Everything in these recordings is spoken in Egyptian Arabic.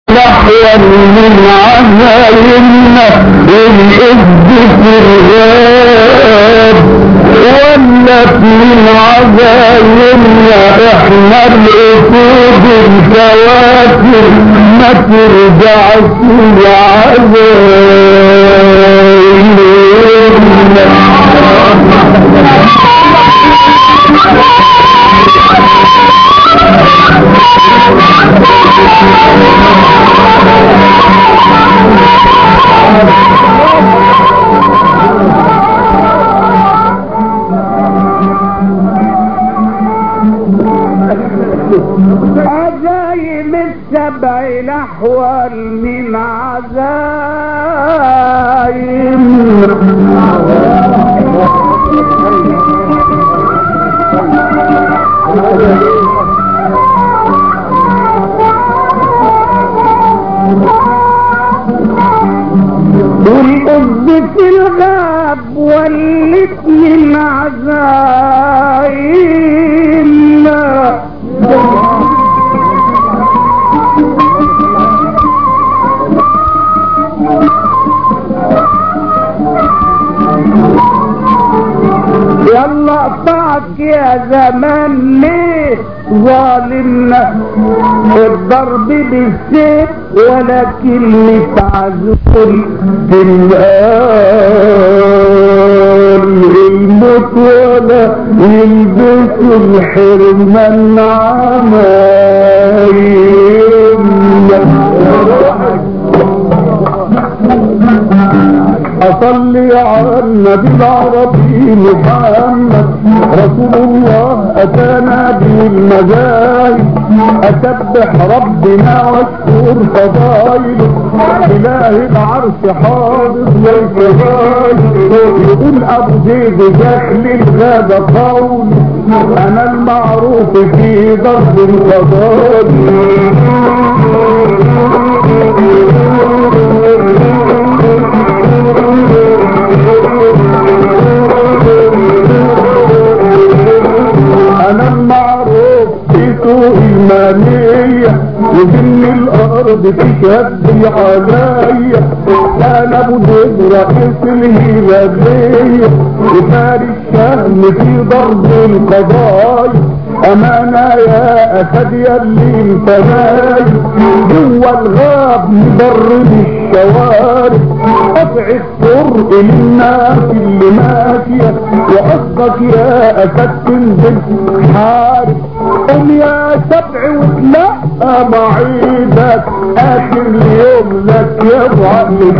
نحوا من عملنا الإذ في الغاب ولت من عزايمنا احنا الأسود الكوافر ما ترجعش عزايم السبع الأحوال من عزايم والأب في الغاب ولت من عزايم يلا اقطعك يا زمان ليه ظالمنا الضرب بالسيف ولا كلمة عزول في الآن الموت ولا يلبس الحرمان عمايل أصلي على النبي العربي محمد رسول الله أتانا بالمجاهد أسبح ربنا واشكر فضايله إله العرش حاضر والكفايل يقول أبو زيد جهل الغابة قول أنا المعروف في ضرب انا المعروف في سوق المالية وجن الارض تشد عليا انا ابو زيد رئيس الهلالية وفارس الشهم في ضرب القضايا امانة يا اسد يلي الفناي جوا الغاب مبرد الشوارع قطع الطرق للناس اللي ماشية وقصدك يا اسد تنزل حارب قوم يا سبع وتلقى معيدك اخر اليوم لك يا ابو عقل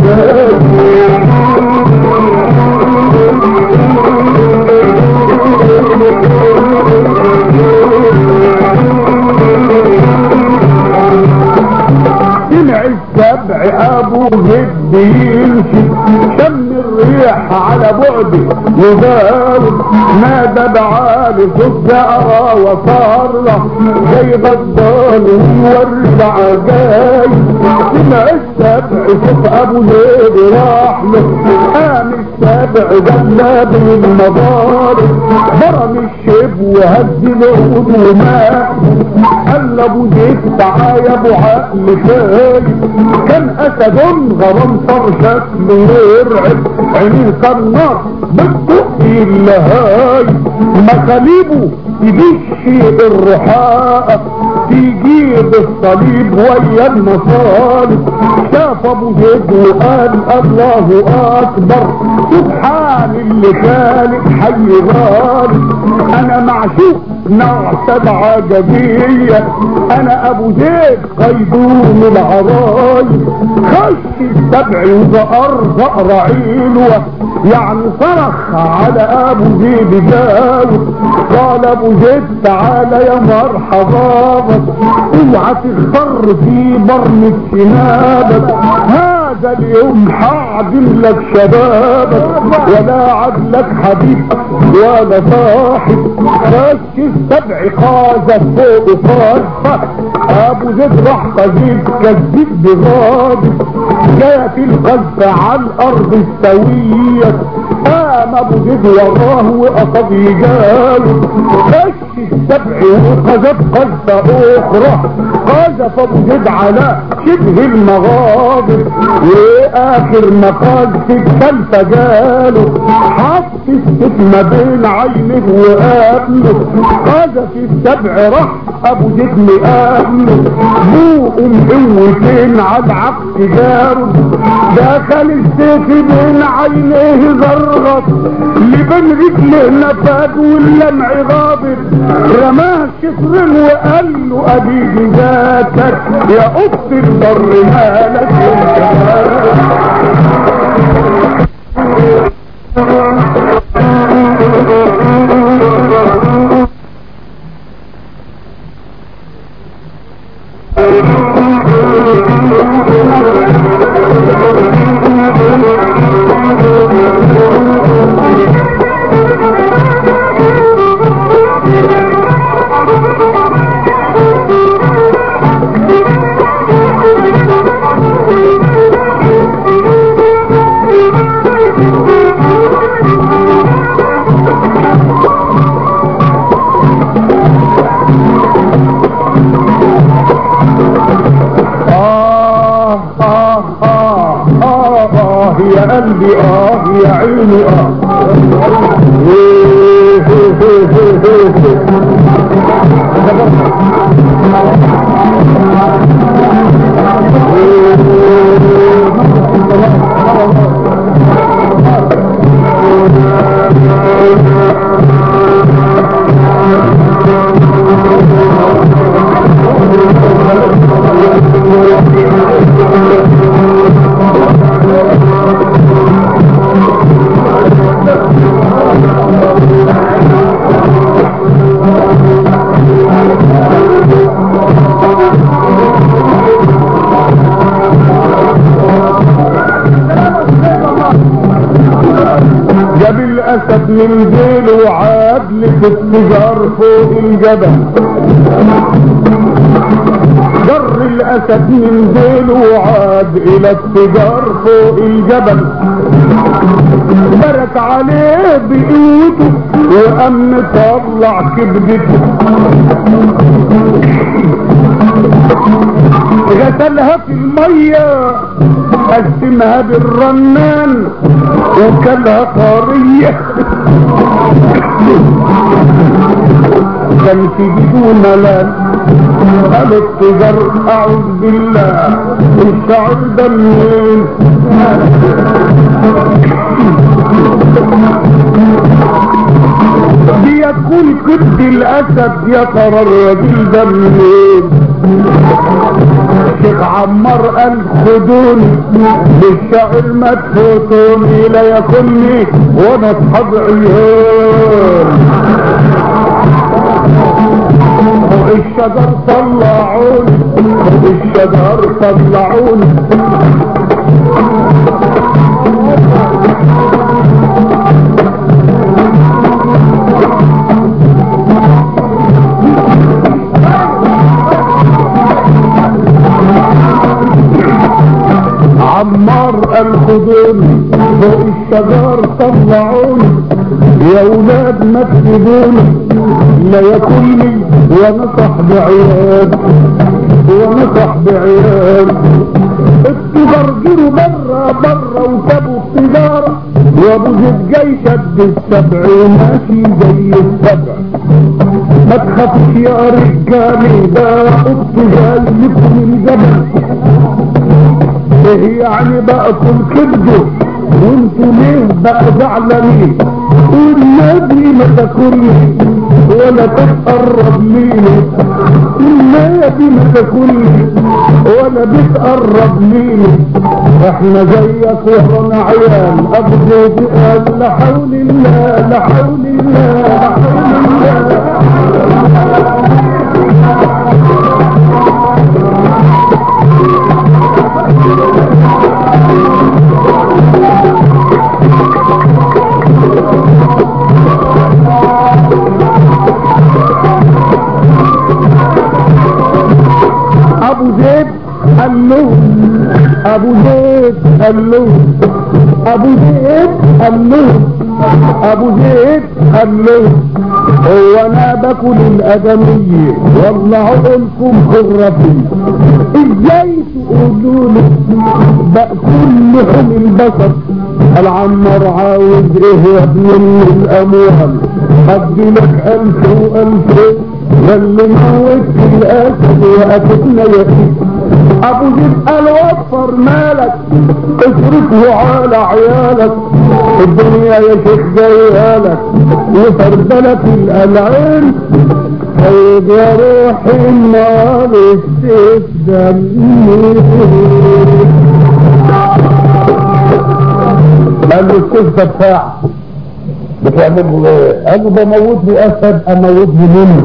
سمع السبع ابو جد يمشي شم الريح على بعد يداوم نادى بعالي صوت ارى وصار زي غضبان ويورد عجايب سمع السبع صوت ابو زيد راح له قام السبع جلاب المضارب برم الشب وهز العود ومات قال ابو زيد تعال يا ابو عقل خايف كان اسد غرام صار شكله يرعب عينيه كان نار بالطق اللهاي مخاليبه تدش الرحاء تجيب الصليب ويا المصالب شاف ابو زيد وقال الله اكبر سبحان اللي خالق حي غالب انا معشوق نوع سبعة جدية انا ابو زيد قيدون العرايب خش السبع وزقر زقر عينوة يعني صرخ على ابو زيد جاوب قال ابو زيد تعالى يا مرحبا اوعى تخر في برن شنابك هذا اليوم حعدل لك شبابك ولا عدلك حبيبك ولا صاحب خش السبع قازة فوق صرفة ابو زيد راح قزيد كذب بغاضب جاءت القذف على الارض السوية قام ابو زيد وراه وقصد يجاله خش السبع وقذف قذفة اخرى قذف ابو زيد على شبه المغابر واخر ما قذف الثالثة جاله حط السيف ما بين عينه وقابله قذف السبع راح ابو زيد مقابله بوق مقوتين على العقد جاره دخل السيف بين عينيه زرغط لبن رجله نفاد واللمع غابر رماه شفر وقال له ادي جزاتك يا قط البر مالك آه آه آه آه آه يا قلبي آه يا عيني آه إيه إيه إيه إيه إيه. جاب الاسد من ديله وعاد لك السجار فوق الجبل جر الاسد من ديله وعاد الى السجار فوق الجبل برك عليه بقوته وقام طلع كبدته غسلها في المية قسمها بالرنان وكلها طرية كان في جيبه ملال قال التجار اعوذ بالله الشعر ده منين بيكون كبد الاسد يا ترى الراجل ده منين الشيخ عمار قال خدوني بالشعر ما تفوتوني لا يكوني وانا اصحاب عيال فوق الشجر طلعوني فوق الشجر طلعوني عمار قال خدوني فوق الشجر طلعوني يا ولاد ما تسيبوني لا يكوني وانا صاحب عيال وانا صاحب عيال التجار جروا برا برا وسابوا التجارة وابو زيد جاي شد السبع وماشي زي السبع ما تخافش يا رجالي ده التجار لكم الجبل ايه يعني بقى كل كبده وانتوا ليه بقى زعلانين والنبي ما تاكلني ولا تتقرب مني النبي ما تاكلني ولا بتقرب مني احنا زيك ورانا عيال ابو زيد قال لا حول الله لا حول الله لا حول ابو زيد قال له ابو زيد قال له ابو زيد قال له ابو زيد قال له هو انا باكل الادمية والله عقولكم خرافي ازاي تقولوا لي باكل لحم البشر العمر عاوز ايه يا ابن الاموال ادي لك الف والف واللي موت الاسد وقفتنا يا ابو زيد قال وفر مالك اصرفه على عيالك الدنيا يا شيخ جايالك وفردلك الالعين طيب يا روحي النار السيف دمي قال له السيف ده بتاعك بتعمله ايه؟ قال له بموتني اسد اموتني منه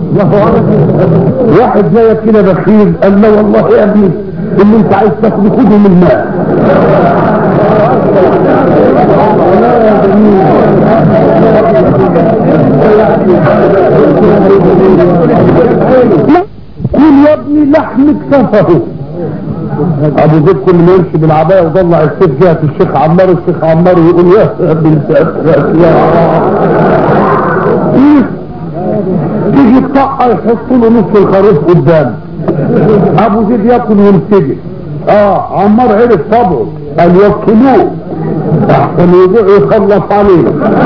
واحد زيك كده بخيل قال له والله يا ابني اللي انت عايز تاخده خده من الماء كل يا ابني لحم كتفه ابو زيد كل ما يمشي بالعبايه ويطلع السيف جهه الشيخ عمار الشيخ عمار يقول يا بنت يا تيجي الطاقه يحطوا له نص الخروف قدام ابو زيد ياكل وينسجن اه عمار عرف طبعه قال يوكلوه احسن يجوع يخلص عليه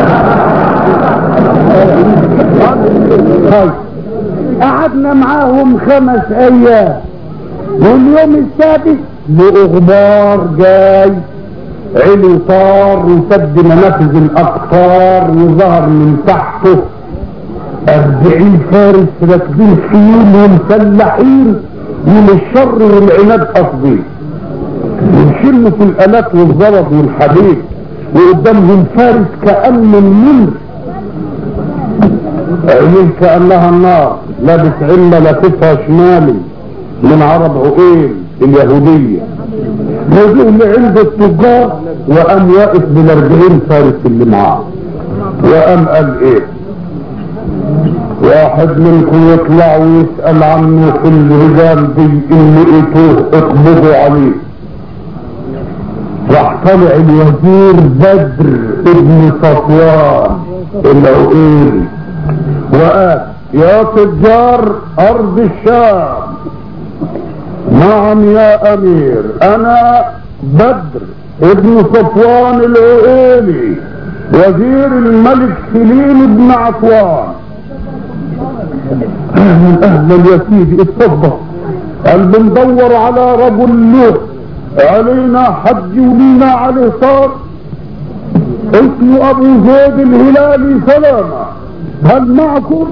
طيب قعدنا معاهم خمس ايام واليوم السادس لإغبار جاي علي طار وسد منافذ الأقطار وظهر من تحته أربعين فارس راكبين خيول ومسلحين من الشر والعناد قصدين يشلوا في الآلات والزلط والحديد وقدامهم فارس كأن النمر عينين كأنها النار لابس علة لابسها شمالي من عرب عقيل اليهودية نزل اللي عند التجار وقام واقف بالاربعين فارس اللي معاه وقام قال ايه واحد منكم يطلع ويسأل عنه في الهجام دي ان لقيتوه اقبضوا عليه راح طلع الوزير بدر ابن صفوان العقيل وقال يا تجار ارض الشام نعم يا امير انا بدر ابن صفوان العقيلي وزير الملك سليم بن عفوان اهلا اهلا يا سيدي اتفضل قال بندور على رجل له علينا حج ولينا عليه صار اسمه ابو زيد الهلالي سلامة هل معكم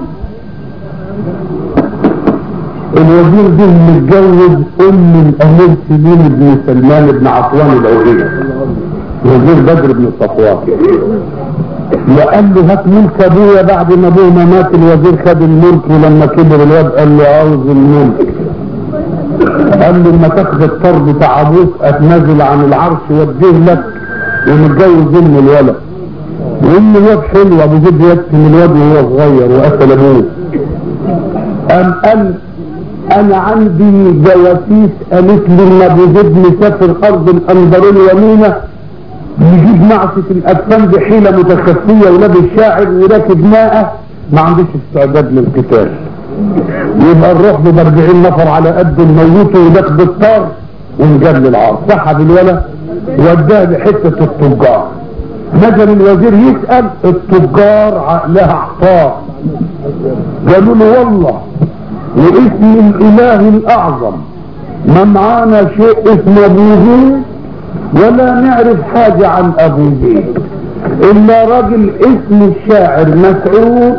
الوزير ده متجوز ام الامير سليم بن سلمان بن عفوان العوية وزير بدر بن صفوان وقال له هات ملك ابويا بعد ما ابوه ما مات الوزير خد الملك ولما كبر الواد قال له عاوز الملك قال له لما تاخد الطر بتاع ابوك اتنازل عن العرش واديه لك ومتجوز ام الولد وام الواد حلو ابو زيد يكتم الواد وهو صغير وقتل ابوه قام قال انا عندي جواسيس قالت لي ان ابو زيد مسافر ارض الانبارين يمينه يجيب معصة الاجسام بحيلة متخفية ولابس شاعر وراكب ماءه ما عنديش استعداد للقتال يبقى نروح ب 40 نفر على قد نموته وناخد الطار ونجاب للعار سحب الولد وداه لحتة التجار نزل الوزير يسأل التجار عقلها احتار قالوا له والله واسم الاله الاعظم ما معانا شيء اسمه ابو زيد ولا نعرف حاجة عن ابو زيد الا راجل اسم الشاعر مسعود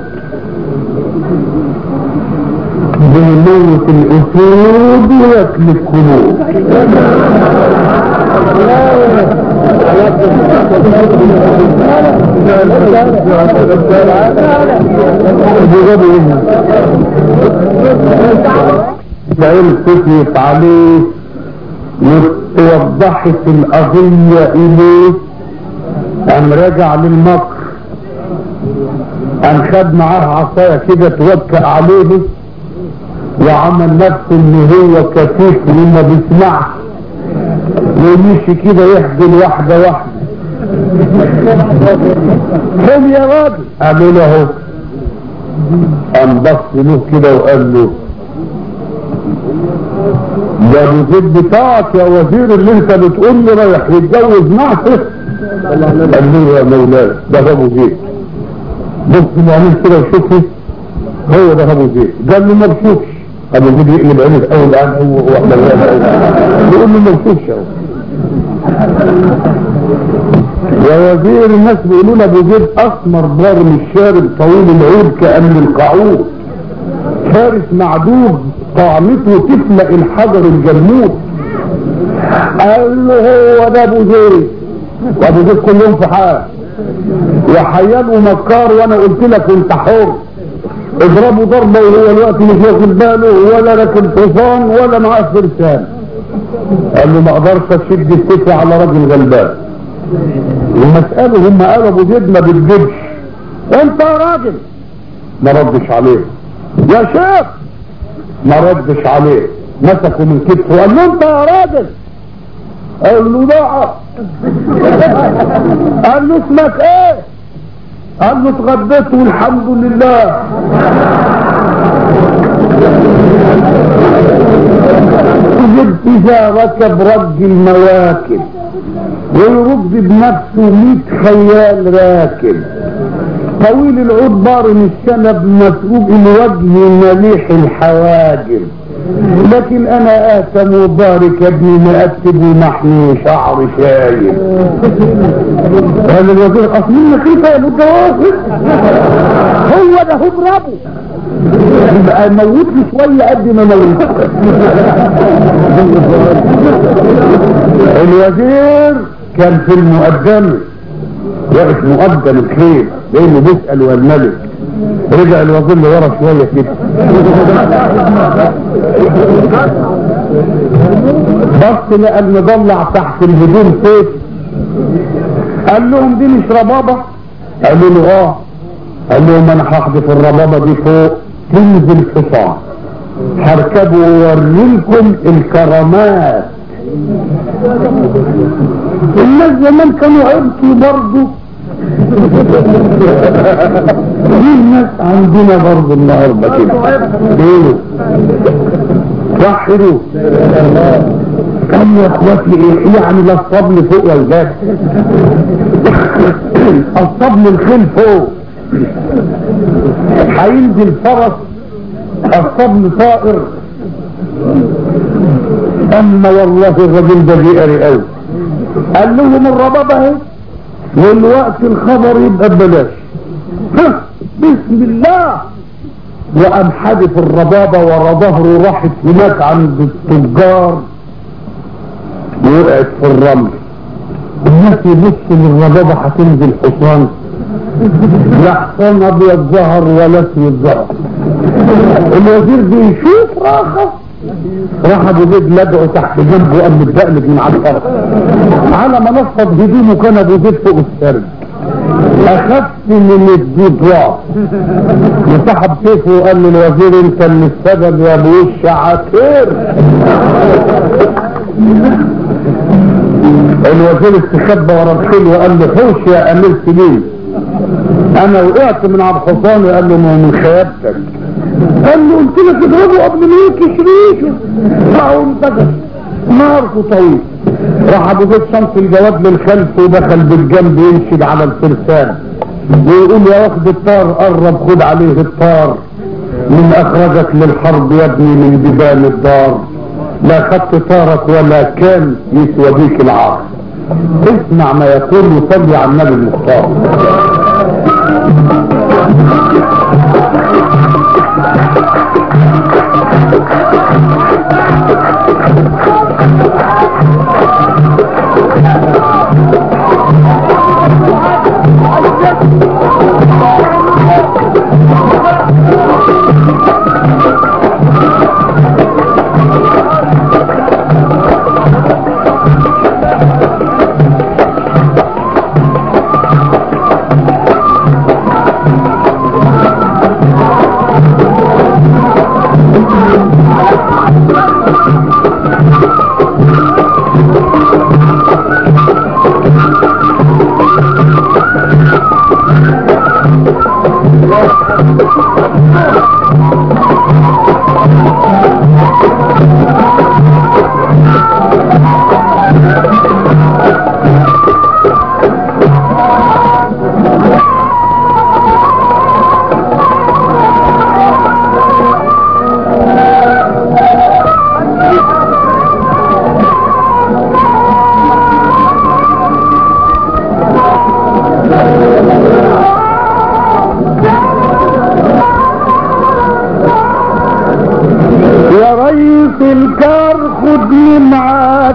بيموت الاسود وياكل القلوب فإن كتبت عليه ووضحت القضية إليه قام رجع للمكر قام خد معاه عصاية كده توكأ عليه وعمل نفسه ان هو كفيف وما بيسمعش ومشي كده يحجل واحدة واحدة فين يا راجل قالوا له اهو قام بص له كده وقال له ده ابو زيد بتاعك يا وزير اللي انت بتقول لي رايح يتجوز معك قال له يا مولاي ده ابو زيد بص العينين كده وشوفي هو ده ابو زيد قال له ما بشوفش ابو زيد يقلب عينه في اول الان هو واحنا يقول له ما بشوفش اهو يا وزير الناس بيقولوا له ابو زيد اسمر ضارم الشارب طويل العود كأن القعود فارس معدود طعمته تفلق الحجر الجمود قال له هو ده ابو زيد وابو زيد كلهم في حال وحيان ومكار وانا قلت لك انت حر اضربوا ضربه وهو الوقت مش واخد باله ولا راكب حصان ولا معاه فرسان قال له ما اقدرش اشد السكه على راجل غلبان المسألة هم قالوا ابو زيد ما بتجيبش انت يا راجل ما ردش عليه يا شيخ ما ردش عليه مسكوا من كتفه قال له انت يا راجل قال له لا قال له اسمك ايه قال له اتغديت والحمد لله زيد اذا ركب رج المواكب ويرد بنفسه ميت خيال راكب طويل العود بارم الشنب مسروق الوجه مليح الحواجب لكن انا اتم وبارك ابني مأكتب ومحمي شعر شايب قال الوزير اصل منك انت يا ابو الجواهر هو ده هو اضربه يبقى موتني شويه قد ما موت الوزير كان في المقدمه واقف مقدم الخيل لانه بيسال والملك رجع الوزير لورا شويه كده بص لقى المضلع تحت الهدوم سيف قال لهم دي مش ربابه قالوا له اه قال لهم انا هحذف الربابه دي فوق تنزل حصان هركبه واوريلكم الكرامات الناس زمان كانوا عبتوا برضه دي الناس عندنا برضه النهارده كده ايه وحدوا كم يا اخواتي ايه يعني لا الصبل فوق ولا الباب الصبل الخيل فوق هينزل فرس الصبل طائر اما والله الرجل ده بيقري قوي قال لهم الربابه اهي والوقت الخبر يبقى ببلاش ها، بسم الله وقام حادف الربابه ورا ظهره راحت هناك عند التجار وقعت في الرمل الناس يبصوا للربابه هتنزل حصان لا حصان ابيض ظهر ولا اسود ظهر الوزير بيشوف راخه راح ابو زيد لدعه تحت جنبه وقام متدقلق من على الارض على ما نفض هدومه كان ابو زيد فوق السرد اخف من الضباع وسحب سيفه وقال للوزير انت اللي السبب يا ابو وش عكير الوزير استخبى ورا الخيل وقال له حوش يا امير سليم انا وقعت من على الحصان وقال له ما هو من خيابتك قال له قلت لك اضربه قبل ما ينكش ريشه راحوا انتجر نهارته طويل راح ابو زيد شمس الجواد للخلف ودخل بالجنب ينشد على الفرسان ويقول يا واخد الطار قرب خد عليه الطار من اخرجك للحرب يا ابني من بيبان الدار لا خدت طارك ولا كان يسوى بيك العار اسمع ما يقول وصلي على النبي المختار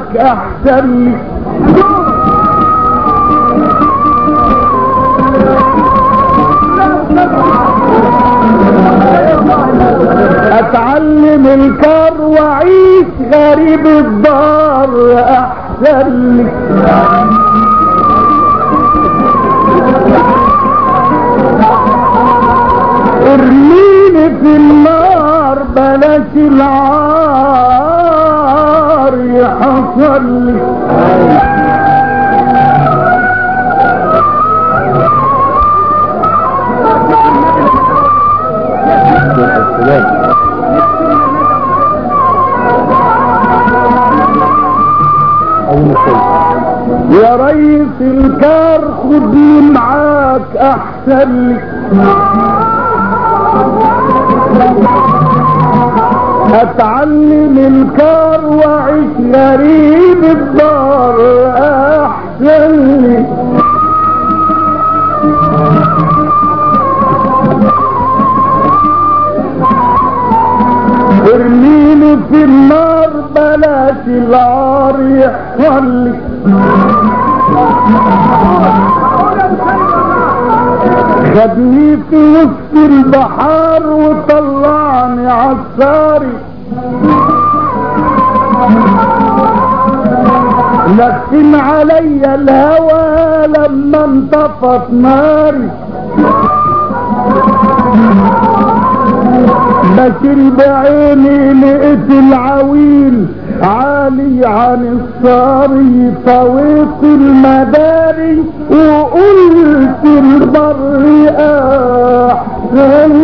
معاك احسن لي اتعلم الكار واعيش غريب الدار احسن لي ارميني في النار بلاش العار يحصل لي يا ريس الكار خدني معاك احسن لي اتعلم الكار واعيش غريب الدار احسن لي ارميني في النار بلاش العار يحصل لي خدني في وسط البحار وطلعني عالساري لكن علي الهوى لما انطفت ناري بشر بعيني لقيت العويل عالي عن الصاري طويت المداري وقلت البر احسن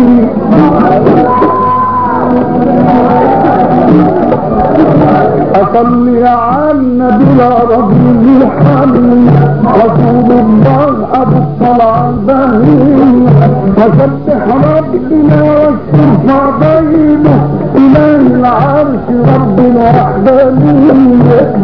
اصلي على النبي ربي محمد رسول الله ابو الصلاه البهيم وسبح ربنا واشكر فضيله اله العرش رب الوحدانيه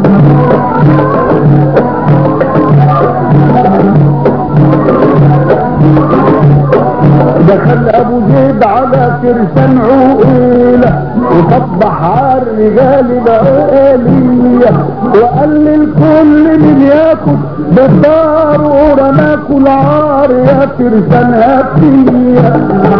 دخل ابو زيد على فرسان عقيله وصبح على الرجال بقالية وقال للكل من ياكل بالدار ورماكوا العار يا فرسان هاتية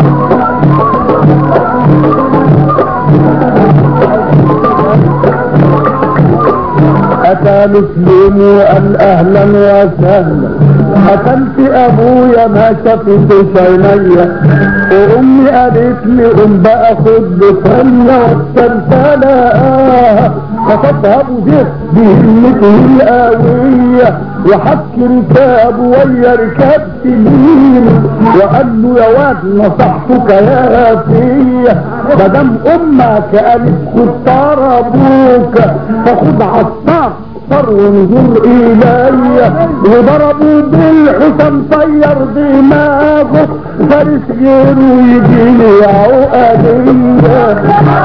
أتى مسلم وقال أهلا وسهلا قتلت أبويا ما شفت عينيا وأمي قالت لي قوم بقى خد سلة والسلسلة خطبها أبو زيد بهمته القوية وحك ركاب ويا ركاب سنين وقال له يا واد نصحتك يا فيا مدام امك قالت خد طار ابوك فخد عصار صار وانظر الي وضربوا بالحسن طير دماغه فارس غيره يجي لي عقديه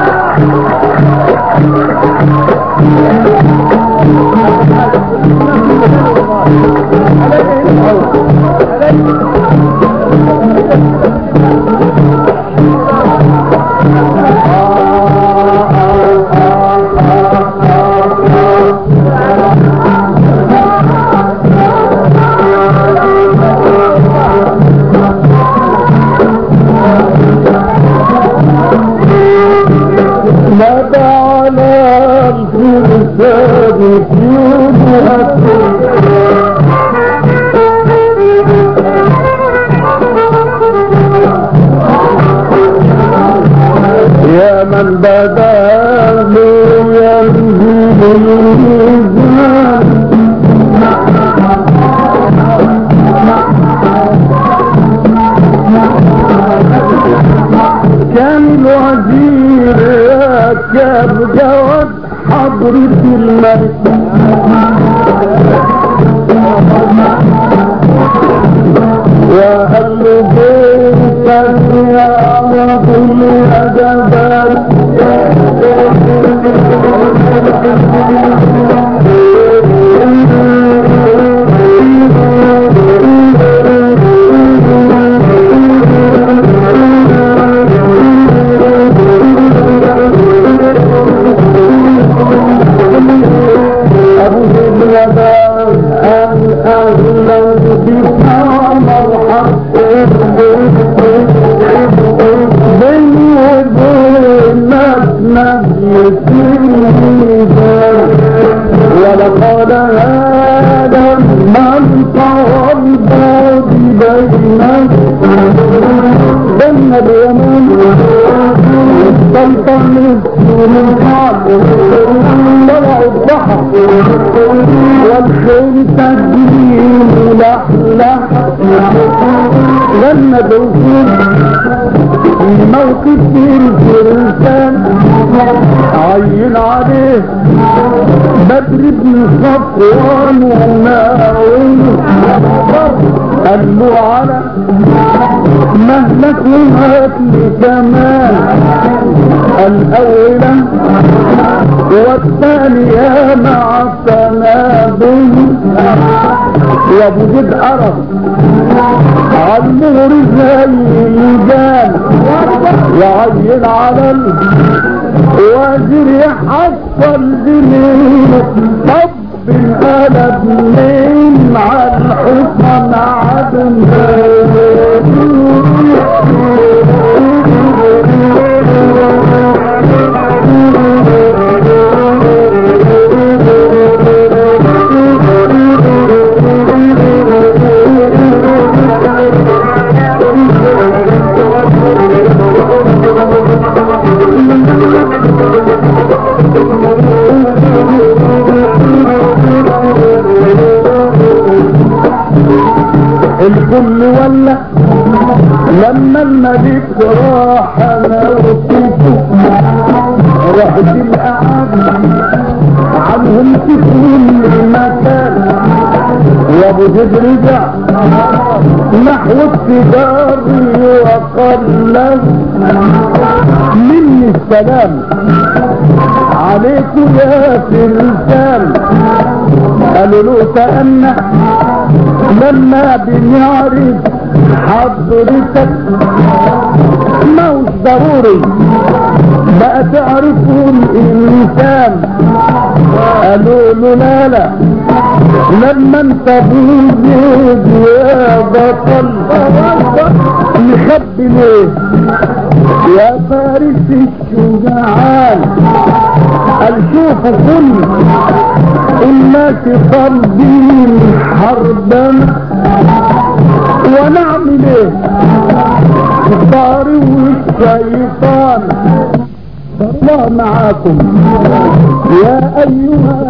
مدى على الفرسان كيوبها يا من بدا ينزل الميزان كان الوزير راكب جواد حضرة الملك وهل بيتك يا رب الأدبان ولقد هذا من طغى البعد بيننا بين اليمن والسلطان السلطان طلع الضحى والخيل تدين لحلح غنى بالخير في موقف الفرسان عين عليه بدر بن صفوان وناوي قال له على مهلك وهات لي كمان الأولى والثانية مع التنابل وابو جد عرف عالنور زي الجان وعين على الوزير يحصل جنين طب القلب من مع الحصن عدم الكل ولا لما الملك راح انا وصيته رحت القعد عنهم في كل مكان وابو زيد رجع نحو التجار وقال له مني السلام عليكم يا فرسان قالوا له تأنى لما بنعرف حضرتك ما هوش ضروري بقى تعرفوا الانسان قالوا له لا لا لما انت بوجود يا بطل نخبي ليه يا فارس الشجعان قال شوفوا كل الناس طالبين حربنا ونعمل ايه الضاري والشيطان الله معاكم يا ايها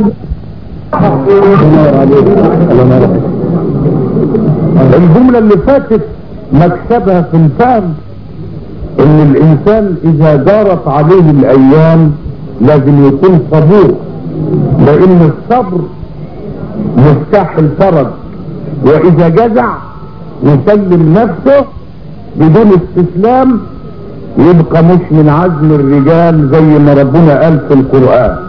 الجملة اللي فاتت مكسبها في الفهم ان الانسان اذا دارت عليه الايام لازم يكون صبور لان الصبر مفتاح الفرج واذا جزع يسلم نفسه بدون استسلام يبقى مش من عزم الرجال زي ما ربنا قال في القرآن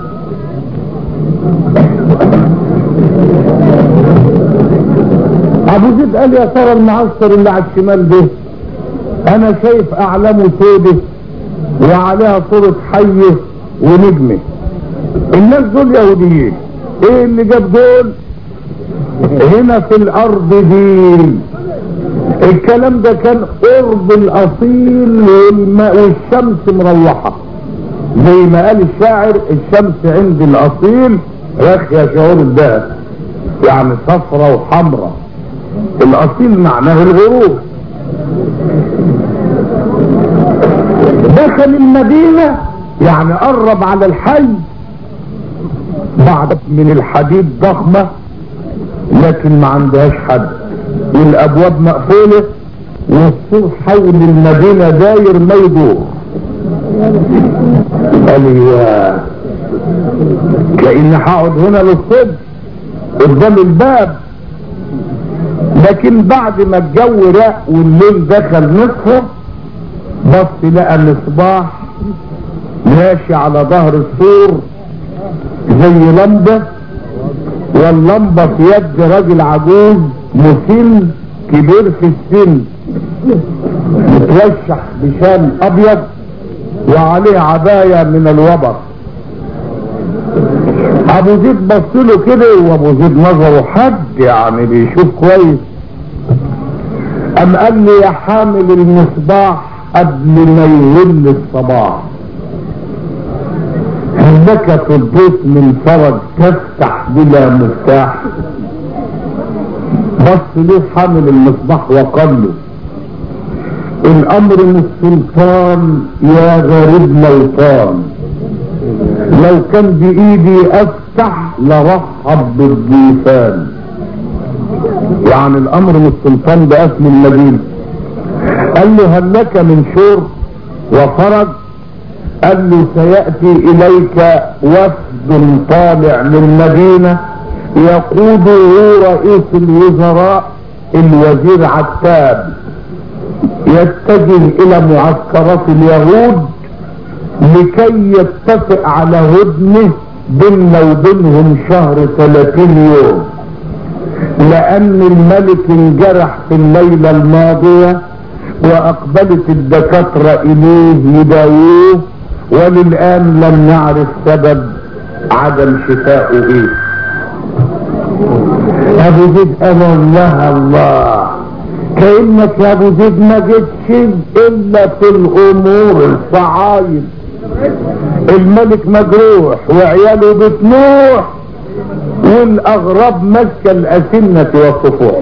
ابو زيد قال يا ترى المعسكر اللي على الشمال ده انا شايف اعلامه سودة وعليها صورة حية ونجمة الناس دول يهوديين ايه اللي جاب دول هنا في الارض دي الكلام ده كان قرب الاصيل والماء والشمس مروحة زي ما قال الشاعر الشمس عند الاصيل راخية شعور الدهب يعني صفرة وحمرة الاصيل معناه الغروب دخل المدينة يعني قرب على الحي بعض من الحديد ضخمة لكن ما عندهاش حد والابواب مقفولة والسور حول المدينة داير ما يدور قال يا كأن هقعد هنا للصبح قدام الباب لكن بعد ما الجو راق والليل دخل نصفه بص لقى المصباح ماشي على ظهر السور زي لمبة واللمبة في يد راجل عجوز مسن كبير في السن متوشح بشال ابيض وعليه عباية من الوبر ابو زيد بص له كده وابو زيد نظره حد يعني بيشوف كويس ام قال لي يا حامل المصباح قبل ما يهل الصباح لك في البيت من فرج تفتح بلا مفتاح بص ليه حامل المصباح وقال له الامر من السلطان يا غريب لوطان لو كان بايدي افتح لرحب بالضيفان يعني الامر من السلطان باسم المدينه قال له هل لك من شور وفرج قال له سيأتي إليك وفد طالع من مدينة يقوده رئيس الوزراء الوزير عتاب يتجه إلى معسكرات اليهود لكي يتفق على هدنه بيننا وبينهم شهر 30 يوم لأن الملك انجرح في الليلة الماضية وأقبلت الدكاترة إليه يداووه وللآن لم نعرف سبب عدم شفائه ايه ابو زيد قال الله الله كأنك يا ابو زيد ما جيتش الا في الامور الصعايد الملك مجروح وعياله بتنوح والاغراب ماسكه الاسنه والصفوح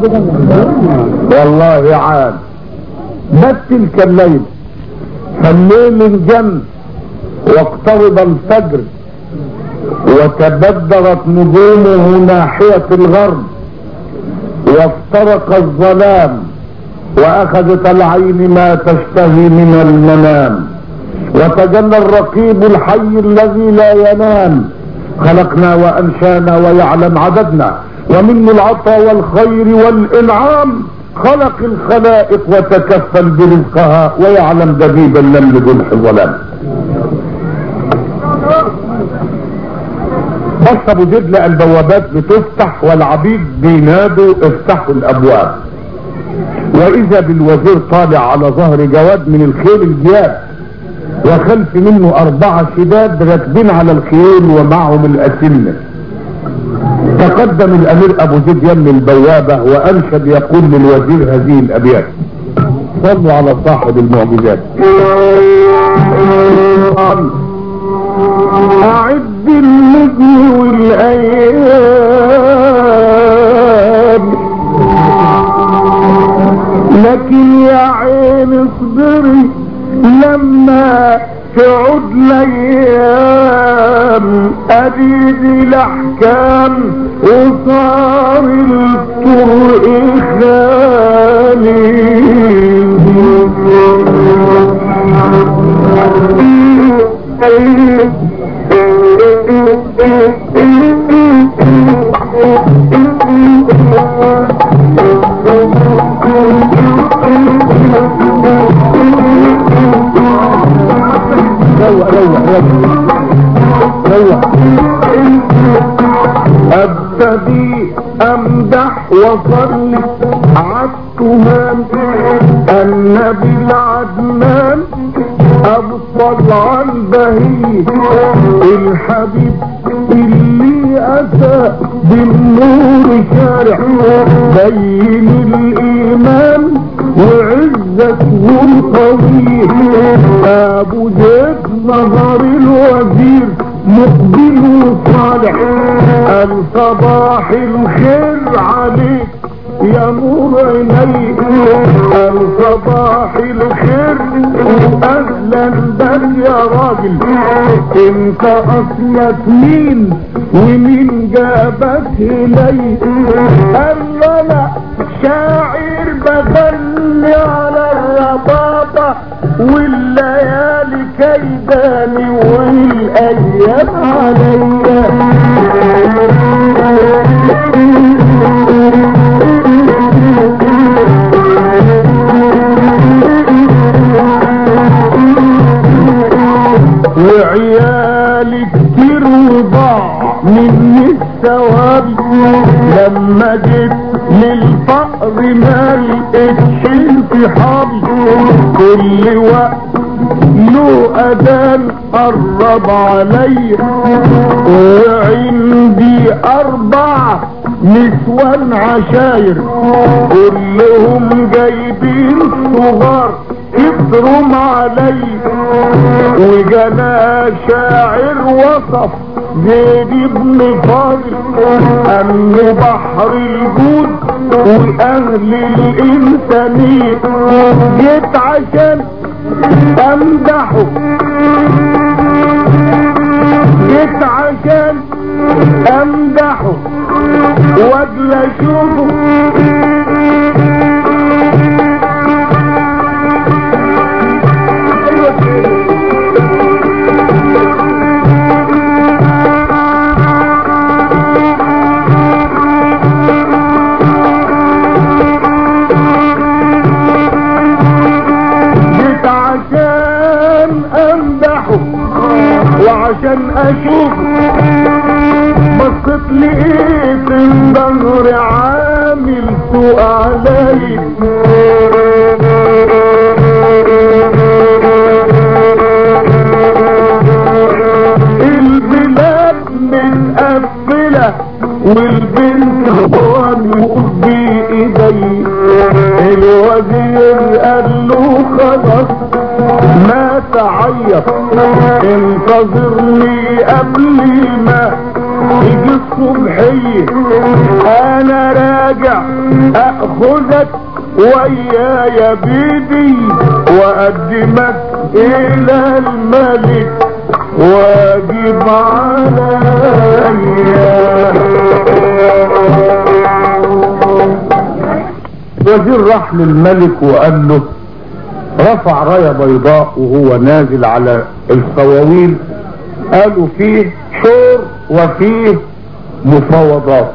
والله عاد بس تلك الليل فالليل انجن واقترب الفجر وتبدرت نجومه ناحية الغرب وافترق الظلام واخذت العين ما تشتهي من المنام وتجلى الرقيب الحي الذي لا ينام خلقنا وانشانا ويعلم عددنا ومنه العطاء والخير والانعام خلق الخلائق وتكفل برزقها ويعلم دبيب النمل جنح الظلام بص ابو زيد لقى البوابات بتفتح والعبيد بينادوا افتحوا الابواب واذا بالوزير طالع على ظهر جواد من الخيل الجياد وخلف منه اربعة شداد راكبين على الخيول ومعهم الاسنة تقدم الامير ابو زيد يم البوابة وانشد يقول للوزير هذه الابيات صلوا على صاحب المعجزات اعد النجم والايام لكن يا عين اصبري لما تعود الايام اديد الاحكام وصار الطرق روح روح روح ابتدي امدح واصلي عالتهام النبي العدنان ابو طلع البهيج الحبيب اللي اتى بالنور شارع بين الايمان وعزته القوي ابو زيد ظهر الوزير مقبل وصالح الصباح الخير عليك يا نور عينيك الصباح الخير اهلا بك يا راجل انت اصلك مين ومين جابك الي قال له لا شاعر بغني على الربابة والليالي كيداني والايام وعيالي كتير وضاع مني الثواب لما جيت للفقر ما لقيتش انتحابي كل وقت له اذان قرب عليا وعندي اربع نسوان عشاير كلهم جايبين صغار كترهم علي وجنا شاعر وصف زيد بن فاضل انه بحر الجود واهل الانسانيه جيت عشان امدحه جيت عشان امدحه واجل اشوفه جيت عشان امدحه وعشان اشوفه بصت لقيت الظهر عامل سوء علي البلاد متقفلة والبنت هو بايدي الوزير قال له خلاص ما تعيط انتظرني قبل ما يجي الصبحية انا راجع اخذك ويايا بيدي واقدمك الى الملك واجب عليا الوزير راح للملك وقال له رفع رايه بيضاء وهو نازل على الصواويل قالوا فيه شور وفيه مفاوضات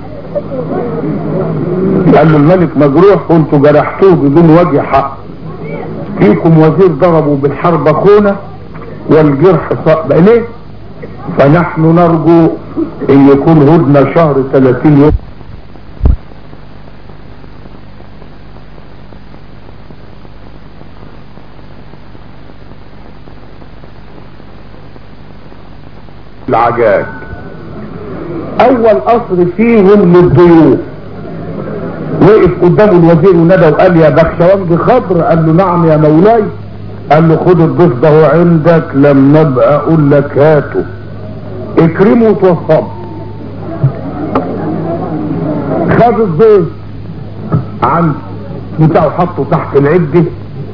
قال له الملك مجروح وانتوا جرحتوه بدون وجه حق فيكم وزير ضربوا بالحرب اخونا والجرح صعب ليه فنحن نرجو ان يكون هدنة شهر 30 يوم العجاج اول قصر فيهم للضيوف وقف قدامه الوزير ونادى وقال يا بخشوانجي خضر قال له نعم يا مولاي قال له خد الضيف ده هو عندك لما ابقى اقول لك هاته اكرمه وتوصله خد الضيف عند بتاعه حطه تحت العده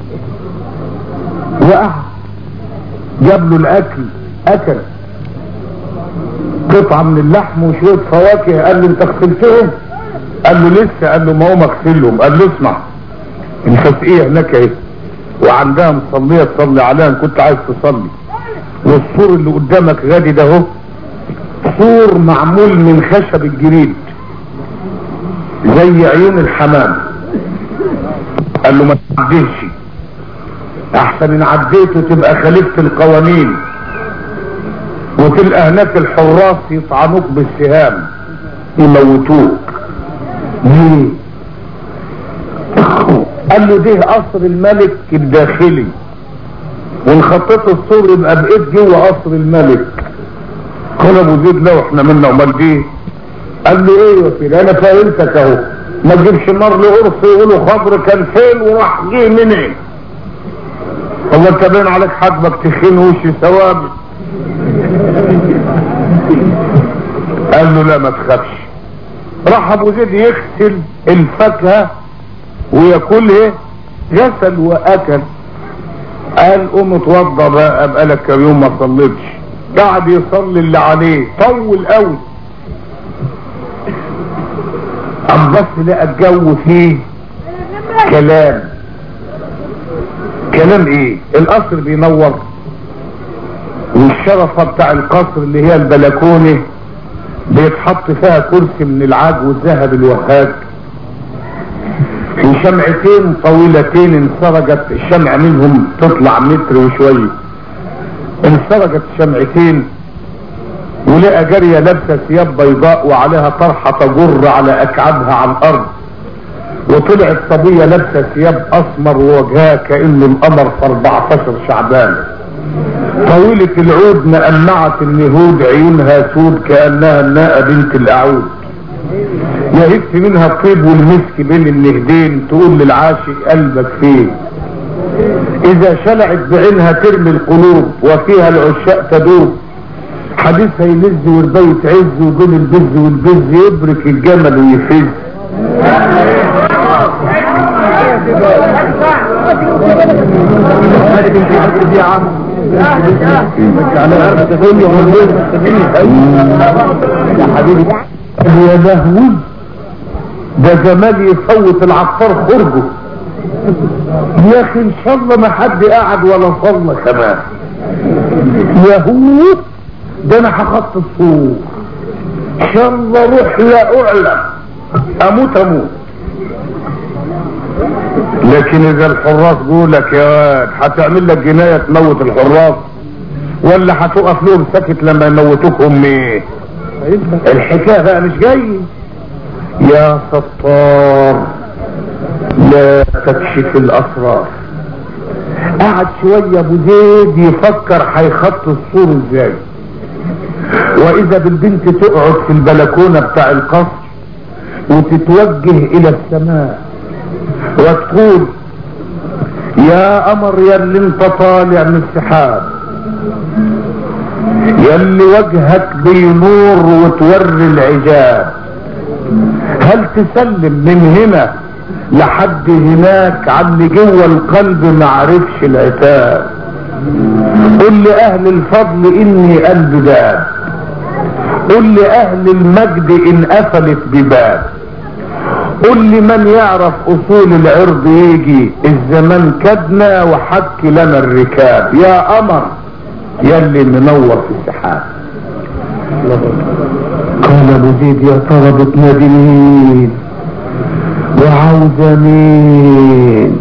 وقعد جاب له الاكل اكل قطعة من اللحم وشوية فواكه قال له انت غسلتهم قال له لسه قال له ما هو مغسلهم قال له اسمع انت في ايه هناك ايه وعندها مصلية تصلي عليها ان كنت عايز تصلي والسور اللي قدامك غادي ده اهو سور معمول من خشب الجريد زي عيون الحمام قال له ما تعديش احسن ان عديته تبقى خالفت القوانين وتلقى هناك الحراس يطعنوك بالسهام يموتوك ليه قال له ده قصر الملك الداخلي وان خطيت السور يبقى بقيت جوه قصر الملك قال ابو زيد لو احنا منا امال دي قال له ايه يا سيدي انا فهمتك اهو ما تجيبش نار لقرص يقولوا خضر كان فين وراح جه منين والله انت باين عليك حاجبك تخين وشي ثوابت قال له لا ما تخافش راح ابو زيد يغسل الفاكهه وياكل ايه غسل واكل قال قوم اتوضى بقى بقالك كام يوم ما صليتش قعد يصلي اللي عليه طول قوي قام بس لقى الجو فيه كلام كلام ايه القصر بينور والشرفة بتاع القصر اللي هي البلكونة بيتحط فيها كرسي من العاج والذهب الوهاج وشمعتين طويلتين انسرجت الشمع منهم تطلع متر وشوية انسرجت الشمعتين ولقى جارية لابسة ثياب بيضاء وعليها طرحة تجر على اكعابها على الارض وطلعت صبية لابسة ثياب اسمر ووجهها كأن القمر في 14 شعبان طويلة العود مقمعة النهود عيونها سود كأنها الناقة بنت الأعود يهف منها الطيب والمسك بين النهدين تقول للعاشق قلبك فين اذا شلعت بعينها ترمي القلوب وفيها العشاق تدوب حديثها يلز والبيت عز وبين البز والبز يبرك الجمل ويفز يا حبيبي يا لهوي ده جمال يفوت العطار خرجه يا اخي ان شاء الله ما حد قاعد ولا صلى كمان يهود ده انا هخط الصور ان شاء الله روح لا اعلم اموت اموت لكن اذا الحراس جولك يا واد هتعمل لك جناية تموت الحراس ولا هتقف لهم ساكت لما يموتوك امي الحكاية بقى مش جاي يا ستار لا تكشف الاسرار قعد شوية ابو زيد يفكر هيخط السور ازاي واذا بالبنت تقعد في البلكونة بتاع القصر وتتوجه الى السماء وتقول يا قمر يا اللي انت طالع من السحاب يا اللي وجهك بينور وتوري العجاب هل تسلم من هنا لحد هناك على جوه القلب ما عرفش العتاب قل لأهل الفضل إني قلب باب قل لأهل المجد إن قفلت بباب قل لمن يعرف أصول العرض يجي الزمان كدنا وحك لنا الركاب يا قمر يا اللي منور في السحاب قال ابو زيد يا ترى بتنادي مين وعاوزة مين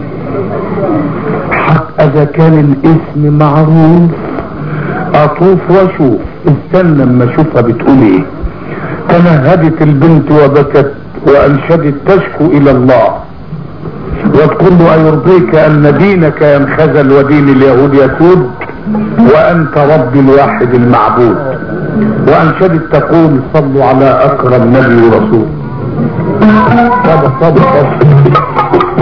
حق اذا كان الاسم معروف اطوف واشوف استنى اما اشوفها بتقول ايه تنهدت البنت وبكت وانشدت تشكو الى الله وتقول له ايرضيك ان دينك ينخزل ودين اليهود يسود وانت ربي الواحد المعبود وانشدت تقول صلوا على اكرم نبي ورسول صبر صبر صبر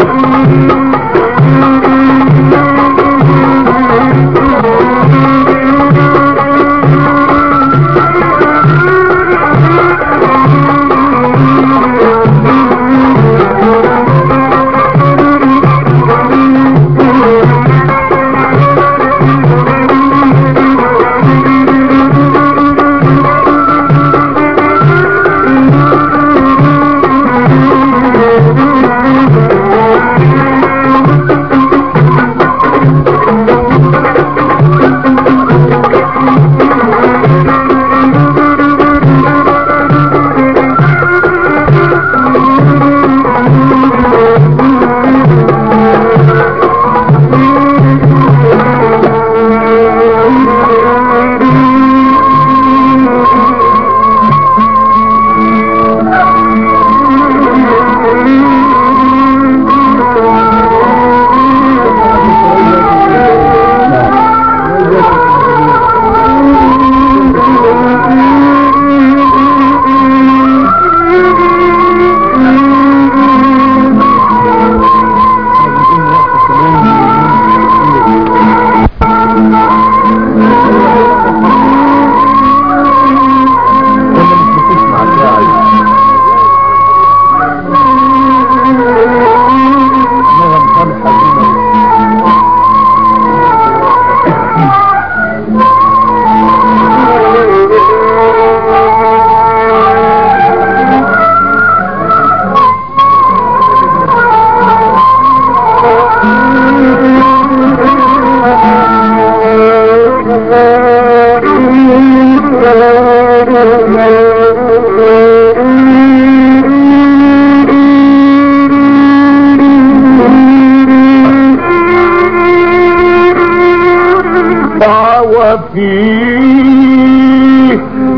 وفيه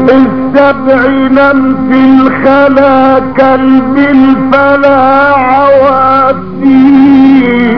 السبع نم في الخلا كلب الفلا عوافي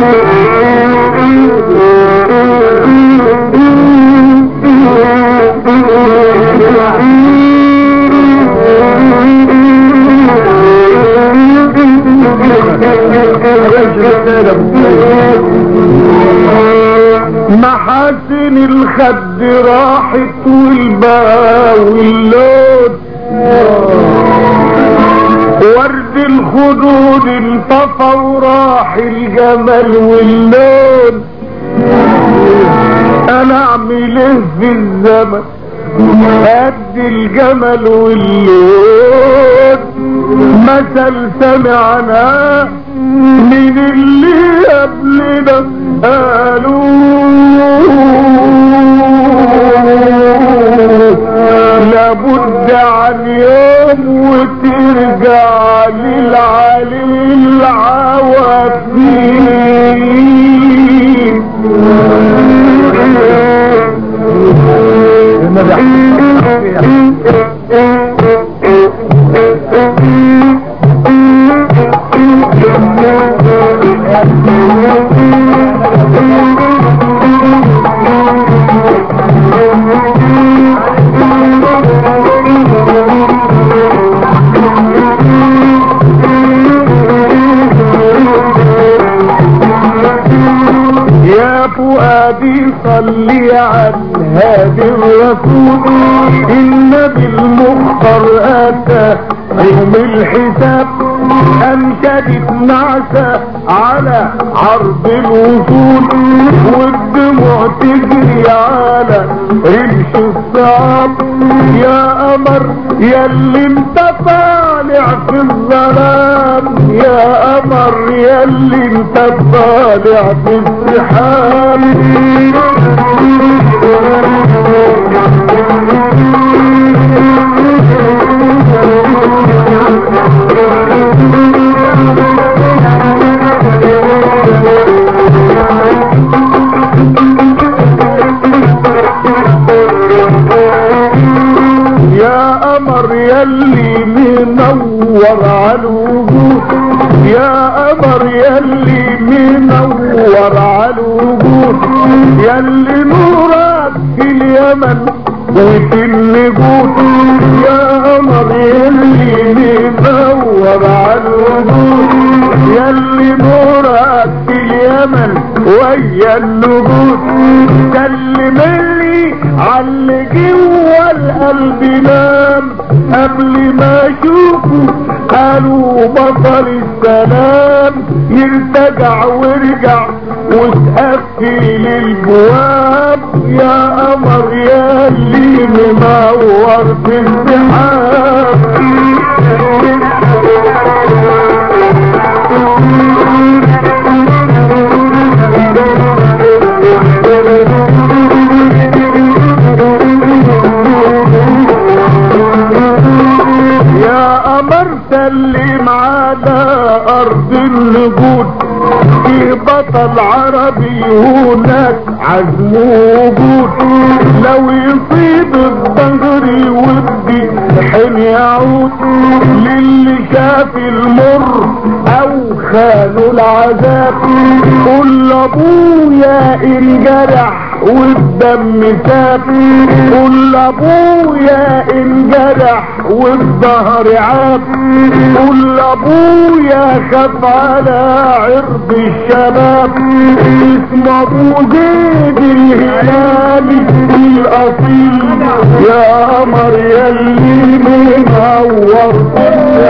محاسن الخد راحت والباء واللون ورد الخدود انطفى وراح الجمل واللون انا اعمل ايه في الزمن قد الجمل واللون مثل سمعنا من اللي قبلنا قالوا لابد عن يوم وترجع للعلي العوافين يا فؤادي صلي على هادي الرسول النبي المختار اتى يوم الحساب انشدت نعسة على عرض الوصول والدموع تجري على رمش الصعب يا قمر يا اللي انت طالع في الظلام يا قمر يا اللي انت طالع في السحاب يا قمر يلي منور على الوجود يا قمر يلي منور على الوجود يلي نورك في اليمن وفي النجود يا قمر يلي منور على الوجود يلي نورك في اليمن ويا النجود سلم لي على جوا القلب نام قبل ما اشوفه قالوا بطل السلام يرتجع وارجع وتقفل البواب يا قمر يا اللي منور في السحاب يا قمر سلم على ارض النجود في بطل عربي هناك عزم وجود لو يصيب الظهر ودي حين يعود للي شاف المر او خانوا العذاب قول لابويا انجرح والدم ساب قول لابويا انجرح والظهر عاب قول لابويا خاف على عرض الشباب اسم ابو زيد الهلالي الاصيل يا قمر يلي منور في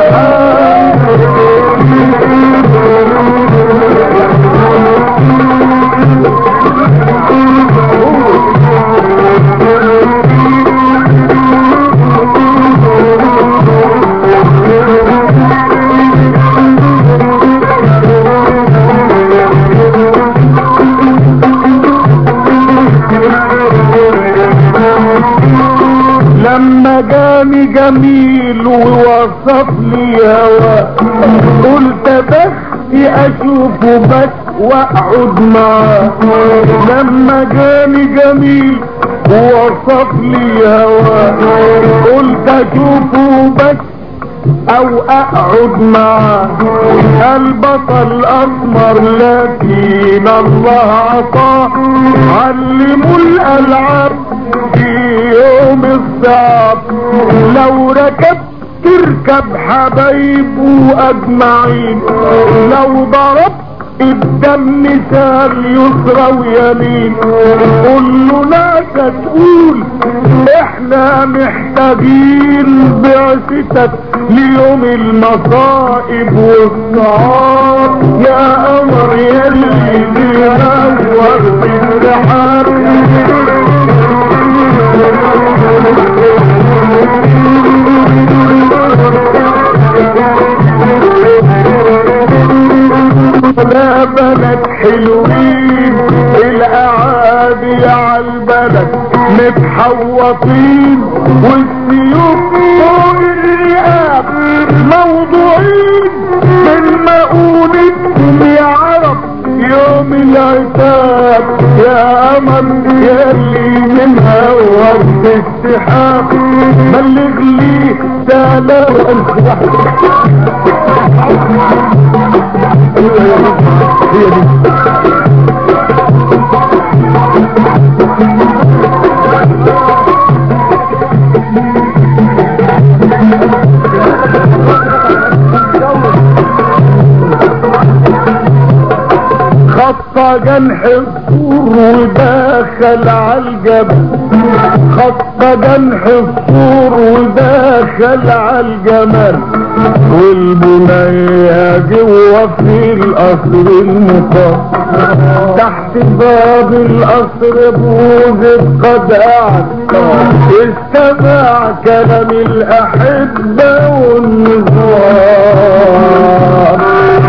لما جاني جميل ووصف لي هوا قلت بختي اشوفه بس واقعد معاه لما جاني جميل ووصف لي هوا قلت اشوفه بس او اقعد معاه البطل اسمر لكن الله عطاه علموا الالعاب في يوم الصعب لو ركبت تركب حبايبه اجمعين لو ضربت الدم سال يسرى ويمين قول له لا تقول احنا محتاجين بعثتك ليوم المصائب والصعاب يا قمر يلي بينور في السحاب لا بلد حلوين الاعادي عالبلد متحوطين والسيوف فوق الرقاب موضوعين من مؤونتكم يا عرب يوم العتاب يا امل يلي من هوا السحاب بلغ لي سلام هي دي خط جنح الطور وداخل عالجبل خط جنح الطور وداخل عالجمال والبنية جوا في القصر المقام تحت باب القصر بوزة قد قعد استمع كلام الأحبة والنظام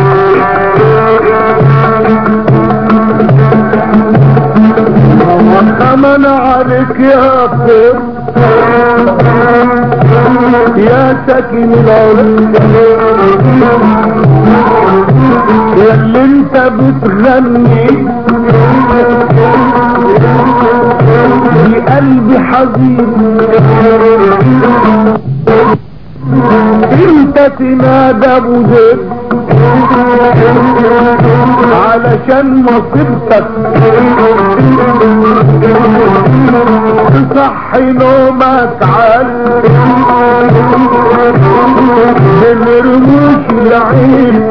أمن عليك يا طير يا ساكن العرس يا اللي انت بتغني بقلبي حزين انت تنادى ابو زيد علشان مصيبتك تصحي نومك عال بالرموش العين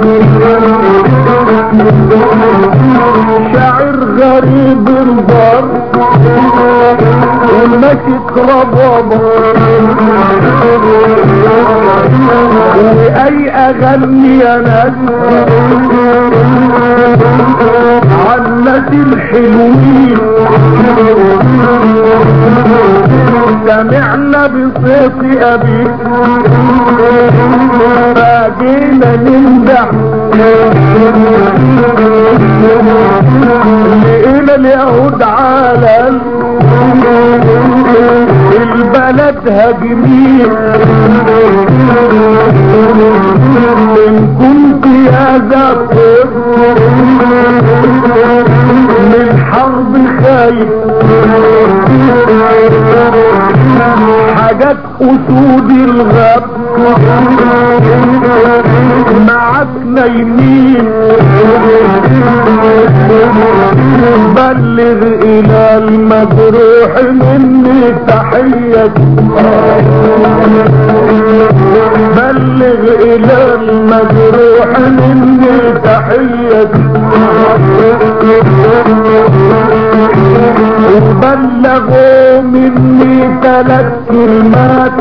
شاعر غريب البر ومسك ربابه واي اغني يا ناس عن الناس الحلوين سمعنا بصوت ابيك فجينا نمدح لقينا اليهود على البلد هاجمين ان كنت يا ذكر من حرب خايف حاجات اسود الغاب معاك نايمين بلغ الى المجروح مني تحيتي بلغ الى المجروح مني تحيتي وبلغوا مني ثلاث كلمات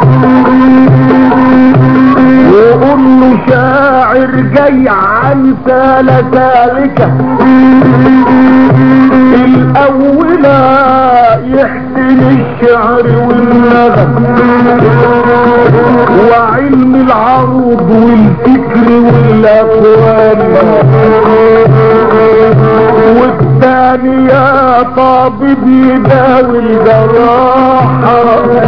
وقول له شاعر جاي عن سالك الاولى يحسن الشعر والنغم وعلم العروض والفكر والاقوال والثاني يا طبيب يداوي الجراحة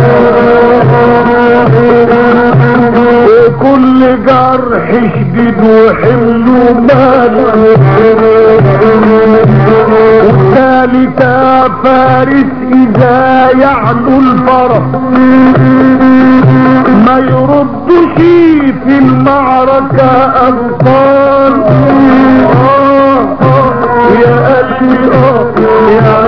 وكل جرح شديد وحمله مال والثالثة فارس اذا يعلو الفرس ما يردش في المعركة أبطال آه آه يا قلبي آه يا